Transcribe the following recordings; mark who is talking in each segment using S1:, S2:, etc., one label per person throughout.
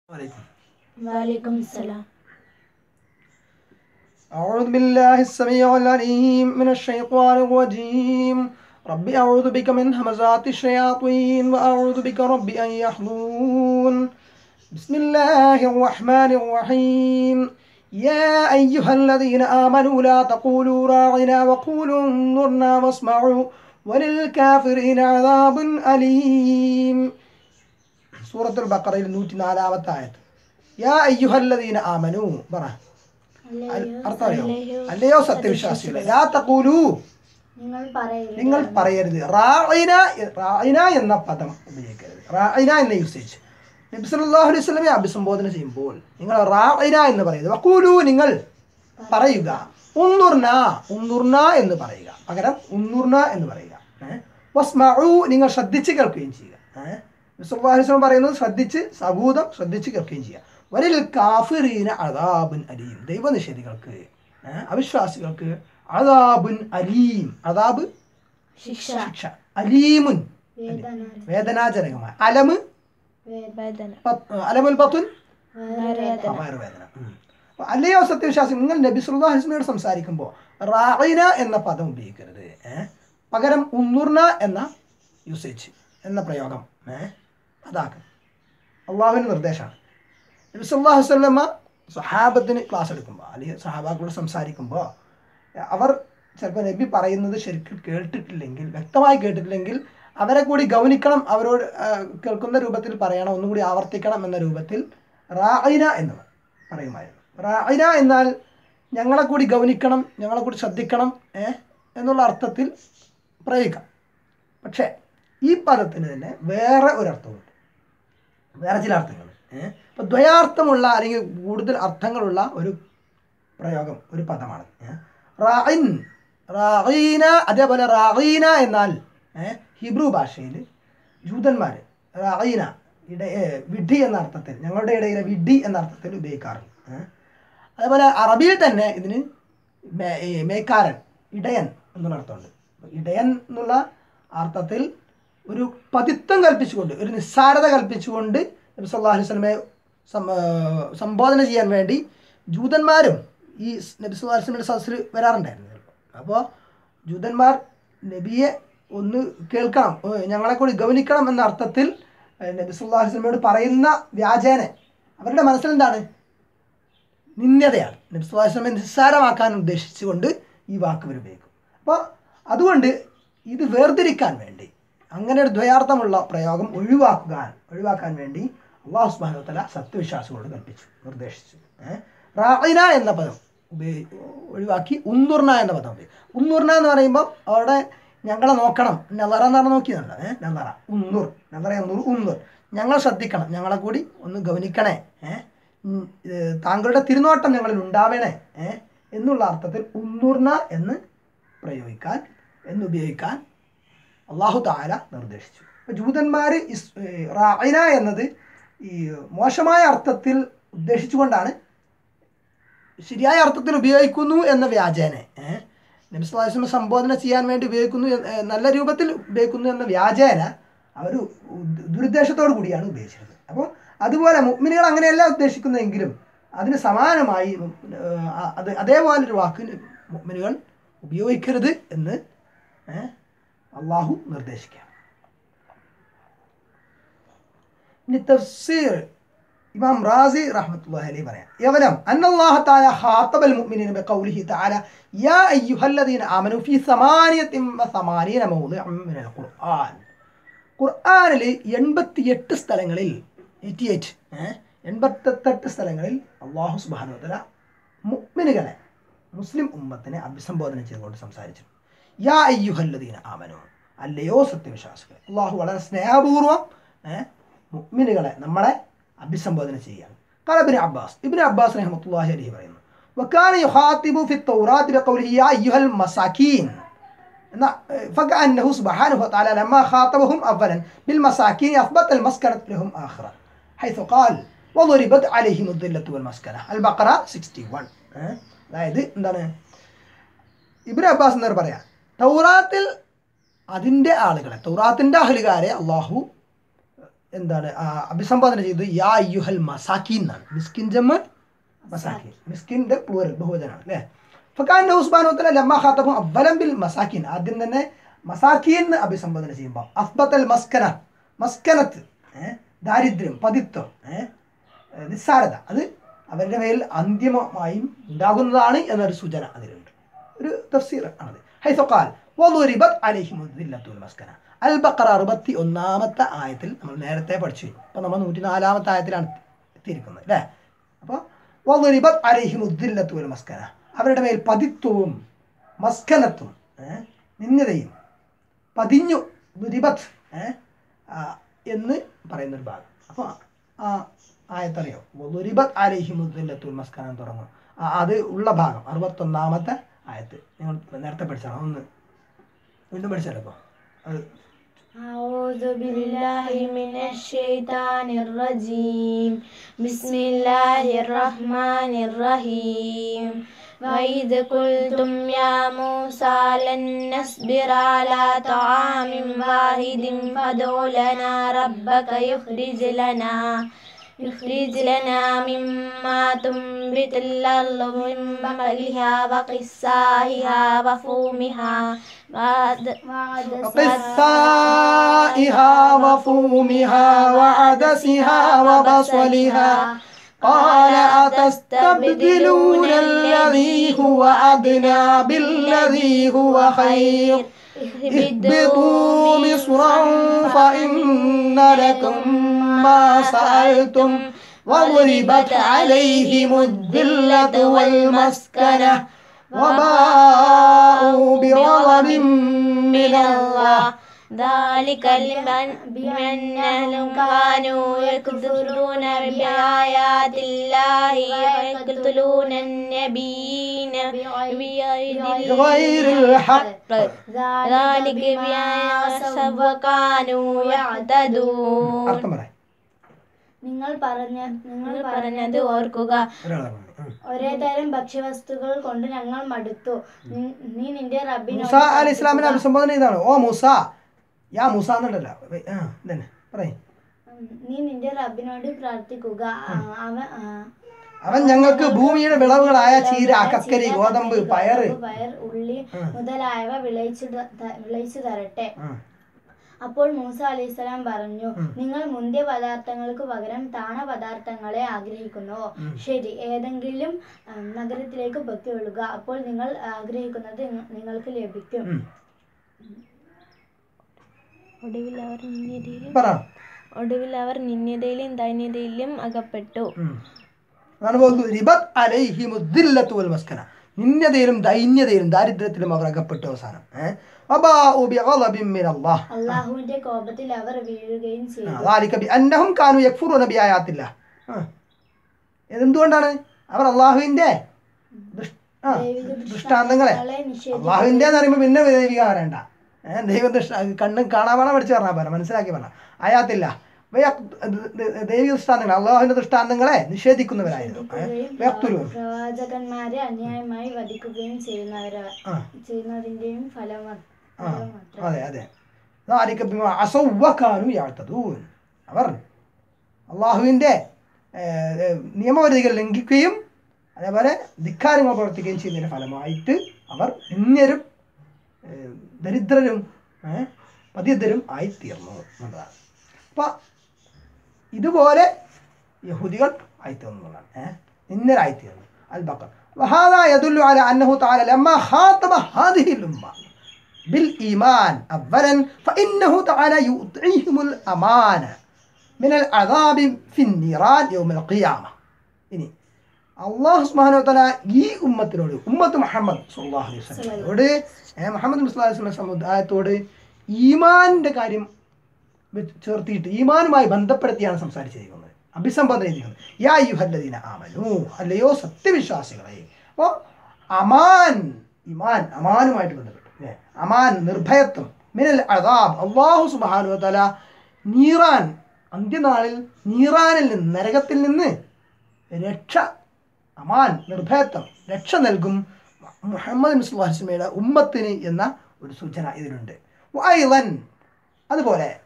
S1: عليكم
S2: وعليكم السلام
S1: أعوذ بالله السميع العليم من الشيطان الرجيم رب أعوذ بك من همزات الشياطين وأعوذ بك رب أن يحضرون بسم الله الرحمن الرحيم يا أيها الذين آمنوا لا تقولوا راعنا وقولوا انظرنا واسمعوا وللكافرين عذاب أليم سورة البقرة نوتي നാലാമത്തെ ആയത്ത് യാ അയ്യുഹല്ലദീന ആമനു പറ അൽ- അർത്ഥം അറിയോ അല്ലയോ സത്യവിശ്വാസികളെ ലാ തഖൂലു
S2: നിങ്ങൾ പറയരുത്
S1: നിങ്ങൾ പറയരുത് റായിന റായിന എന്ന പദം ഉപയോഗിക്കരുത് റായിന എന്ന യൂസേജ് നബി സല്ലല്ലാഹു അലൈഹി വസല്ലമയെ അഭിസംബോധന ചെയ്യുമ്പോൾ നിങ്ങൾ റായിന എന്ന് പറയുന്നത് വഖൂലു നിങ്ങൾ പറയുക ഉന്നുർന ഉന്നുർന എന്ന് പറയുക പകരം ഉന്നുർന എന്ന് പറയുക ഏഹ്? വസ്മഉ നിങ്ങൾ ശ്രദ്ധിച്ച് കേൾക്കുകയും ചെയ്യുക ഏഹ്? നബി സല്ലല്ലാഹു അലൈഹി വസല്ലം പറയുന്നത് ശ്രദ്ധിച്ച് സബൂതം ശ്രദ്ധിച്ച് കേൾക്കുകയും ചെയ്യുക വരിൽ കാഫിറീന അദാബുൻ അലീം ദൈവനിഷേധികൾക്ക് ഏഹ്? അവിശ്വാസികൾക്ക് അദാബുൻ അലീം അദാബ്
S2: ശിക്ഷ
S1: ശിക്ഷ അലീമുൻ
S2: വേദന
S1: വേദനാജനകമായ അലമ്
S2: വേദന
S1: പത്ത്- അലമുൽ പത്തുൻ
S2: വേദന
S1: വയറുവേദന ഉം. അപ്പൊ അല്ലയോ സത്യവിശ്വാസി നിങ്ങൾ നബി സല്ലല്ലാഹു അലൈഹി വസല്ലമയോട് സംസാരിക്കുമ്പോൾ റായിന എന്ന പദം ഉപയോഗിക്കരുത് ഏ? പകരം ഉന്നുർന എന്ന യൂസേജ് എന്ന പ്രയോഗം ഏ? അതാക്കും അള്ളാഹുവിൻ്റെ നിർദ്ദേശമാണ് നബി സല്ലല്ലാഹു അലൈഹി വസല്ലമ സഹാബത്തിന് ക്ലാസ് എടുക്കുമ്പോൾ അല്ലെങ്കിൽ സഹാബാക്കളോട് സംസാരിക്കുമ്പോൾ അവർ ചിലപ്പോൾ നബി പറയുന്നത് ശരിക്കും കേട്ടിട്ടില്ലെങ്കിൽ വ്യക്തമായി കേട്ടിട്ടില്ലെങ്കിൽ അവരെ കൂടി ഗൗനിക്കണം അവരോട് ആ, കേൾക്കുന്ന രൂപത്തിൽ പറയണം ഒന്നും കൂടി ആവർത്തിക്കണം എന്ന രൂപത്തിൽ റായിന എന്ന് പറയുമായിരുന്നു റായിന എന്നാൽ ഞങ്ങളെ കൂടി ഗൗനിക്കണം ഞങ്ങളെ കൂടി ശ്രദ്ധിക്കണം ഏ എന്നുള്ള അർത്ഥത്തിൽ പ്രയോഗിക്കാം പക്ഷേ ഈ പദത്തിന് തന്നെ വേറെ ഒരർത്ഥമുണ്ട് വേറെ ചില അർത്ഥങ്ങൾ ഏഹ് അപ്പോൾ ദ്വയാർത്ഥമുള്ള അല്ലെങ്കിൽ കൂടുതൽ അർത്ഥങ്ങളുള്ള ഒരു പ്രയോഗം ഒരു പദമാണ് ഏഹ് റായിൻ റാഹീന അതേപോലെ റാഹീന എന്നാൽ ഏഹ് ഹിബ്രു ഭാഷയിൽ ജൂതന്മാർ റാഹീന ഇട ഏഹ് വിഡ്ഢി എന്ന അർത്ഥത്തിൽ ഞങ്ങളുടെ ഇടയിലെ വിഡ്ഢി എന്ന അർത്ഥത്തിൽ ഉപയോഗിക്കാറുണ്ട് ഏഹ് അതേപോലെ അറബിയിൽ തന്നെ ഇതിന് മേ- ഈ മേക്കാരൻ ഇടയൻ എന്നുള്ള അർത്ഥമുണ്ട് അപ്പൊ ഇടയൻ എന്നുള്ള അർത്ഥത്തിൽ ഒരു പതിത്വം കൽപ്പിച്ചുകൊണ്ട് ഒരു നിസ്സാരത കൽപ്പിച്ചുകൊണ്ട് നബി സല്ലല്ലാഹു അലൈഹി വസല്ലമയെ സം- ആ, സംബോധന ചെയ്യാൻ വേണ്ടി ജൂതന്മാരും ഈ സ് നബി സല്ലല്ലാഹു അലൈഹി വസല്ലമയുടെ സദസ്സിൽ വരാറുണ്ടായിരുന്നു അപ്പോൾ ജൂതന്മാർ നബിയെ ഒന്ന് കേൾക്കണം ഏ, ഞങ്ങളെ കൂടി ഗവനിക്കണം എന്ന അർത്ഥത്തിൽ ഏ, നബി സല്ലല്ലാഹു അലൈഹി വസല്ലമയോട് പറയുന്ന വ്യാജേന അവരുടെ മനസ്സിലെന്താണ് നിന്യതയാണ് നബി സല്ലല്ലാഹു അലൈഹി വസല്ലമയെ നിസ്സാരമാക്കാൻ ഉദ്ദേശിച്ചുകൊണ്ട് ഈ വാക്ക് ഇവർ ഉപയോഗിക്കും അപ്പോൾ അതുകൊണ്ട് ഇത് വേർതിരിക്കാൻ വേണ്ടി അങ്ങനെ ഒരു ദ്വയാർത്ഥമുള്ള പ്രയോഗം ഒഴിവാക്കാൻ ഒഴിവാക്കാൻ വേണ്ടി അള്ളാഹു സുബ്ഹാനഹു വതആല സത്യവിശ്വാസികളോട് കൽപ്പിച്ചു നിർദ്ദേശിച്ചു ഏഹ് റായിന എന്ന പദം ഉപയോഗി ഒഴിവാക്കി ഉന്നുർന എന്ന പദം ഉപയോഗിക്കും ഉന്നുർന എന്ന് പറയുമ്പോൾ അവിടെ ഞങ്ങളെ നോക്കണം നലറ എന്ന് പറഞ്ഞാൽ നോക്കിയതല്ല ഏഹ് നലറ ഉന്നൂർ നലറ ഉന്നൂർ ഉന്നൂർ ഞങ്ങൾ ശ്രദ്ധിക്കണം ഞങ്ങളെ കൂടി ഒന്ന് ഗവനിക്കണേ ഏഹ് ഉം, ഏഹ് താങ്കളുടെ തിരുനോട്ടം ഞങ്ങളിൽ ഉണ്ടാവണേ ഏഹ് എന്നുള്ള അർത്ഥത്തിൽ ഉന്നൂർന എന്ന് പ്രയോഗിക്കാൻ എന്നുപയോഗിക്കാൻ അള്ളാഹു താല നിർദ്ദേശിച്ചു അപ്പോൾ ജൂതന്മാർ ഇസ് ഏഹ് റായിന എന്നത് ഈ മോശമായ അർത്ഥത്തിൽ ഉദ്ദേശിച്ചുകൊണ്ടാണ് ശരിയായ അർത്ഥത്തിൽ ഉപയോഗിക്കുന്നു എന്ന വ്യാജേനെ ഏഹ് നബി സ്വല്ലല്ലാഹു അലൈഹി വസല്ലം സംബോധന ചെയ്യാൻ വേണ്ടി ഉപയോഗിക്കുന്നു എന്ന്- ഏഹ് നല്ല രൂപത്തിൽ ഉപയോഗിക്കുന്നു എന്ന വ്യാജേന അവർ ദുരുദ്ദേശത്തോടു കൂടിയാണ് ഉപയോഗിച്ചത് അപ്പോൾ അതുപോലെ മുഗ്മിനുകൾ അങ്ങനെയല്ല ഉദ്ദേശിക്കുന്നതെങ്കിലും അതിന് സമാനമായി ഉം, ഏഹ്, ആ- അത് അതേപോലെ ഒരു വാക്കിന് മുഗ്മിനുകൾ ഉപയോഗിക്കരുത് എന്ന് ഏഹ്, അള്ളാഹു നിർദ്ദേശിക്കുക ഇനി തഫ്സീർ ഇമാം റാസി റഹ്മത്തുള്ളാഹി അലൈഹി പറയാം യവലം അന്നല്ലാഹ തആല ഖാതബൽ മുഅ്മിനീന ബിഖൗലിഹി തആല യാ അയ്യുഹല്ലദീന ആമനു ഫീ സമാനിയത്തിൻ വസമാനീന മൗദിഅൻ മിനൽ ഖുർആൻ ഖുർആനിൽ എൺപത്തിയെട്ട് സ്ഥലങ്ങളിൽ എയ്റ്റി എയ്റ്റ് എൺപത്തെട്ട് സ്ഥലങ്ങളിൽ അള്ളാഹു സുബ്ഹാനഹു വതആല മുഅ്മിനുകളെ മുസ്ലിം ഉമ്മത്തിനെ അഭിസംബോധന ചെയ്തുകൊണ്ട് സംസാരിച്ചു യാ അയ്യുഹല്ലദീന ആമനു അല്ലയോ സത്യവിശ്വാസികളെ അള്ളാഹു വളരെ സ്നേഹപൂർവ്വം ഏഹ്, മുഅ്മിനുകളെ നമ്മളെ അഭിസംബോധന ചെയ്യുകയാണ് قال ابن عباس ابن عباس رحمة الله عليه പറയുന്നു وكان يخاطب في التوراة بقوله يا أيها المساكين نا- فكأنه سبحانه وتعالى لما خاطبهم أولا بالمساكين أثبت المسكنة لهم آخرا حيث قال وضربت عليهم الذلة والمسكنة البقرة 61 ഏഹ്? അതായത് എന്താണ് ഇബ്രാ അബ്ബാസ് എന്നവർ പറയാം തൗറാത്തിൽ അതിൻ്റെ ആളുകളെ തൗറാത്തിൻ്റെ അഹലുകാരെ അള്ളാഹു എന്താണ് ആ, അഭിസംബോധന ചെയ്തു യാ യുഹൽ മസാക്കീൻ എന്നാണ് മിസ്കിൻ ജമ്മ് മസാക്കീൻ മിസ്കിൻ്റെ പ്ലൂറൽ ബഹുവചനാണ് അല്ലേ ഫക്കാൻ്റെ ഉസ്ബാനോത്തല ലമ്മ ഖാത്തബും അവലം ബിൽ മസാക്കീൻ ആദ്യം തന്നെ മസാക്കീൻ എന്ന് അഭിസംബോധന ചെയ്യുമ്പോൾ അസ്ബത്തൽ മസ്കന മസ്കനത്ത് ഏ, ദാരിദ്ര്യം പതിത്വം ഏ, നിസ്സാരത അത് അവരുടെ മേൽ അന്തിമമായും ഉണ്ടാകുന്നതാണ് എന്നൊരു സൂചന അതിലുണ്ട് ഒരു തഫ്സീർ ആണത് ഹൈസൊക്കാൽ വലുരിബത് അലഹിമുദ്ദില്ലത്തുൽ മസ്കന അൽ ബക്കറ അറുപത്തി ഒന്നാമത്തെ ആയത്തിൽ നമ്മൾ നേരത്തെ പഠിച്ചു അപ്പോൾ നമ്മൾ നൂറ്റി നാലാമത്തെ ആയത്തിലാണ് എത്തിയിരിക്കുന്നത് അല്ലേ അപ്പോൾ വലുരിബത് അലഹിമുദ്ദില്ലത്തുൽ മസ്കന അവരുടെ മേൽ പതിത്വവും മസ്കനത്തും ഏ, നിന്ദതയും പതിഞ്ഞു ദുരിബത്ത് ഏ, ആ, എന്ന് പറയുന്നൊരു ഭാഗം അപ്പോൾ ആ ആയത്തറിയോ ദുരിബത്ത് അലഹിമുദ്ദില്ലത്തുൽ മസ്കന തുടങ്ങും ആ, അത് ഉള്ള ഭാഗം അറുപത്തൊന്നാമത്തെ ആയത്ത് നിങ്ങൾ നേരത്തെ പഠിച്ചാണ് ഒന്ന് വീണ്ടും പഠിച്ചാലോ അപ്പോൾ അത്
S2: أعوذ بالله من الشيطان الرجيم بسم الله الرحمن الرحيم وإذ قلتم يا موسى لن نصبر على طعام واحد فادع لنا ربك يخرج لنا يخرج لنا مما تنبت الأرض من بقلها وقثائها وفومها وعد-
S1: وقثائها وفومها وعدسها وبصلها قال أتستبدلون الذي هو أدنى بالذي هو خير اهبطوا مصرا فإن لكم ما سألتم وضربت عليهم الذلة والمسكنة وباءوا بغضب من الله
S2: ذلك لمن بأنهم كانوا يكفرون بآيات الله ويقتلون النبيين
S1: بغير الحق
S2: ذلك بأن وكانوا يعتدون
S1: അർത്ഥം പറയാം
S3: നിങ്ങൾ പറഞ്ഞ നിങ്ങൾ
S2: നിങ്ങൾ പറഞ്ഞത് ഓർക്കുക
S1: ഒരാളെ പറഞ്ഞു ഉം.
S3: ഒരേ തരം ഭക്ഷ്യവസ്തുക്കൾ കൊണ്ട് ഞങ്ങൾ മടുത്തു നി- നീ നിന്റെ റബ്ബിനോട്
S1: മൂസ അലി ഇസ്ലാമിനെ അഭിസംബോധന ചെയ്താണ് ഓ മൂസ യാ മൂസ എന്നുണ്ടല്ലോ ആ ഇതന്നെ പറയും
S3: ഉം, നീ നിന്റെ റബ്ബിനോട് പ്രാർത്ഥിക്കുക ആ, അവ ആ,
S1: അവൻ ഞങ്ങൾക്ക് ഭൂമിയുടെ വിളവുകളായ ചീര കക്കരി ഗോതമ്പ് പയറ്
S3: പയർ ഉള്ളി മുതലായവ വിളയിച്ചു ത- ത- വിളയിച്ചു തരട്ടെ
S1: ഉം.
S3: അപ്പോൾ മൂസ അലൈഹിസ്സലാം പറഞ്ഞു നിങ്ങൾ മുന്തിയ പദാർത്ഥങ്ങൾക്ക് പകരം താണ പദാർത്ഥങ്ങളെ ആഗ്രഹിക്കുന്നുവോ ശരി ഏതെങ്കിലും ആ, നഗരത്തിലേക്ക് പൊത്തിയൊള്ളുക അപ്പോൾ നിങ്ങൾ ആഗ്രഹിക്കുന്നത് നിങ്ങ- നിങ്ങൾക്ക് ലഭിക്കും
S1: ഉം.
S2: ഒടുവിൽ അവർ നിന്യതയിലും
S1: പറ
S2: ഒടുവിൽ അവർ നിന്യതയിലും ദൈന്യതയിലും അകപ്പെട്ടു
S1: ഉം. അതാണ് പോകുന്നത് റിബത് അലൈഹിമുദ്ദില്ലത്തു വൽ മസ്കന നിന്യതയിലും ദൈന്യതയിലും ദാരിദ്ര്യത്തിലും അവർ അകപ്പെട്ടു അവസാനം ഏഹ് വബാഉ ബിഗളബിൻ മിനല്ലാഹ്
S3: അള്ളാഹുവിന്റെ കോപത്തിൽ അവർ വീഴുകയും ചെയ്തു
S1: ذلك بأنهم كانوا يكفرون بآيات الله ആ. ഇതെന്തുകൊണ്ടാണ് അവർ അള്ളാഹുവിൻ്റെ ദൃഷ്- ആ, ദൃഷ്ടാന്തങ്ങളെ
S3: നിഷേധി
S1: അള്ളാഹുവിൻ്റെ എന്ന് പറയുമ്പോൾ പിന്നെ ദൈവിക പറയണ്ട ഏഹ് ദൈവ ദൃഷ്ട കണ്ണും കാണാവാണ പഠിച്ചു പറഞ്ഞാൽ പോരാ മനസ്സിലാക്കി പറഞ്ഞ ആയാത്തില്ല ദൈവിക ദൃഷ്ടാന്തങ്ങൾ അള്ളാഹുവിൻ്റെ ദൃഷ്ടാന്തങ്ങളെ നിഷേധിക്കുന്നവരായിരുന്നു വ്യക്തുരും
S3: പ്രവാചകന്മാരെ അന്യായമായി വധിക്കുകയും ചെയ്യുന്നവര
S1: ആ
S3: ചെയ്യുന്നതിന്റെയും ഫലം
S1: ആ അതെ അതെ ذلك بما عصوا وكانوا يعتدون അവർ അള്ളാഹുവിൻ്റെ നിയമപരിധികൾ ലംഘിക്കുകയും അതേപോലെ ധിക്കാരങ്ങൾ പ്രവർത്തിക്കുകയും ചെയ്യുന്നതിൻ്റെ ഫലമായിട്ട് അവർ നിന്യരും ഏഹ്, ദരിദ്രരും ഏഹ്, പതിദ്രരും ആയിത്തീർന്നു എന്നുള്ളതാണ് അപ്പം ഇതുപോലെ യഹൂദികൾ ആയിത്തീർന്നു എന്നുള്ളതാണ് ഏഹ് നിന്ദരായിത്തീർന്നു അൽ ബക്കർ وهذا يدل على أنه تعالى لما خاطب هذه الأمة بالإيمان أولا فإنه تعالى يطعيهم الأمان من العذاب في النيران يوم القيامة ഇനി അള്ളാഹു സുബ്ഹാനഹു വതആല ഈ ഉമ്മത്തിനോട് ഉമ്മത്ത് മുഹമ്മദ് സല്ലല്ലാഹു അലൈഹി വസല്ലമയോട് ഏ, മുഹമ്മദ് മുസ്ലാഹു അലൈഹി വസല്ലം സമുദായത്തോട് ഈമാനിൻ്റെ കാര്യം വെച്ച് ചേർത്തിയിട്ട് ഈമാനുമായി ബന്ധപ്പെടുത്തിയാണ് സംസാരിച്ചിരിക്കുന്നത് അഭിസംബോധന ചെയ്തിരിക്കുന്നത് യാ യുഹല്ലദീന ആമനു അല്ലയോ സത്യവിശ്വാസികളെ അപ്പോൾ അമാൻ ഇമാൻ അമാനുമായിട്ട് ബന്ധപ്പെട്ടു അല്ലേ അമാൻ നിർഭയത്വം മിനൽ അദാബ് അള്ളാഹു സുബ്ഹാനഹു വതആല നീറാൻ അന്ത്യനാളിൽ നീറാനിൽ നിന്ന് നരകത്തിൽ നിന്ന് രക്ഷ അമാൻ നിർഭയത്വം രക്ഷ നൽകും മുഹമ്മദ് മുസ്ലിസ്മയുടെ ഉമ്മത്തിന് എന്ന ഒരു സൂചന ഇതിലുണ്ട് വൈലൻ അതുപോലെ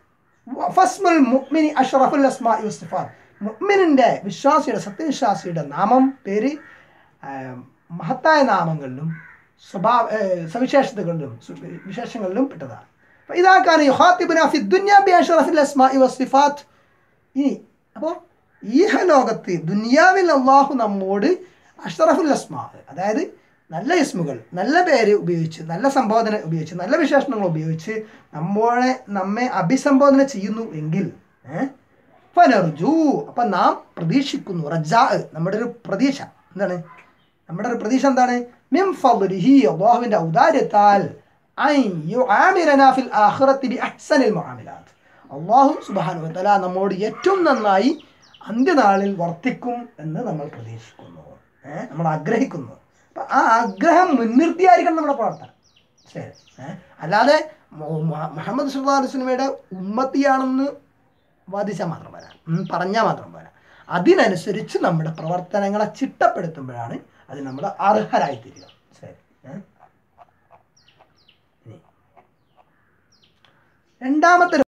S1: ഫസ്മുൽ മുഅ്മിനി അഷ്റഫുൽ അസ്മാഇ വസ്സിഫാത്ത് മുഅ്മിനിന്റെ വിശ്വാസിയുടെ സത്യവിശ്വാസിയുടെ നാമം പേര് ആ, മഹത്തായ നാമങ്ങളിലും സ്വഭാവ ഏ, സവിശേഷതകളിലും സു- വിശേഷങ്ങളിലും പെട്ടതാണ് അപ്പോൾ ഇതാക്കാണ് യുഹാത്തിബുന ഫി ദുനിയ ബി അഷ്റഫുൽ അസ്മാഇ വസ്സിഫാത്ത് ഇനി അപ്പോൾ ഈ ലോകത്ത് ദുനിയാവിൽ അള്ളാഹു നമ്മോട് അഷ്റഫുൽ അസ്മാ അതായത് നല്ല ഇസ്മുകൾ നല്ല പേര് ഉപയോഗിച്ച് നല്ല സംബോധന ഉപയോഗിച്ച് നല്ല വിശേഷണങ്ങൾ ഉപയോഗിച്ച് നമ്മളെ നമ്മെ അഭിസംബോധന ചെയ്യുന്നു എങ്കിൽ ഏഹ് ഫനർജു അപ്പം നാം പ്രതീക്ഷിക്കുന്നു റജാ നമ്മുടെ ഒരു പ്രതീക്ഷ എന്താണ് നമ്മുടെ ഒരു പ്രതീക്ഷ എന്താണ് മിം ഫദ്ലിഹി അള്ളാഹുവിൻ്റെ ഔദാര്യത്താൽ ഐ യുആമിലനാ ഫിൽ ആഖിറത്തി ബി അഹ്സനിൽ മുആമിലാത്ത് അള്ളാഹു സുബ്ഹാനഹു വതആല നമ്മോട് ഏറ്റവും നന്നായി അന്ത്യനാളിൽ വർത്തിക്കും എന്ന് നമ്മൾ പ്രതീക്ഷിക്കുന്നു ഏഹ് നമ്മൾ ആഗ്രഹിക്കുന്നു അപ്പം ആ ആഗ്രഹം മുൻനിർത്തിയായിരിക്കണം നമ്മുടെ പ്രവർത്തനം ശരി ഏഹ് അല്ലാതെ മു- മു- മുഹമ്മദ് സുല്ലാ അലുസ്ലമയുടെ ഉമ്മത്തിയാണെന്ന് വാദിച്ചാൽ മാത്രം പോരാ പറഞ്ഞാൽ മാത്രം പോരാ അതിനനുസരിച്ച് നമ്മുടെ പ്രവർത്തനങ്ങളെ ചിട്ടപ്പെടുത്തുമ്പോഴാണ് അത് നമ്മൾ അർഹരായി തീരുക ശരി ഏ? ഇനി. രണ്ടാമത്തെ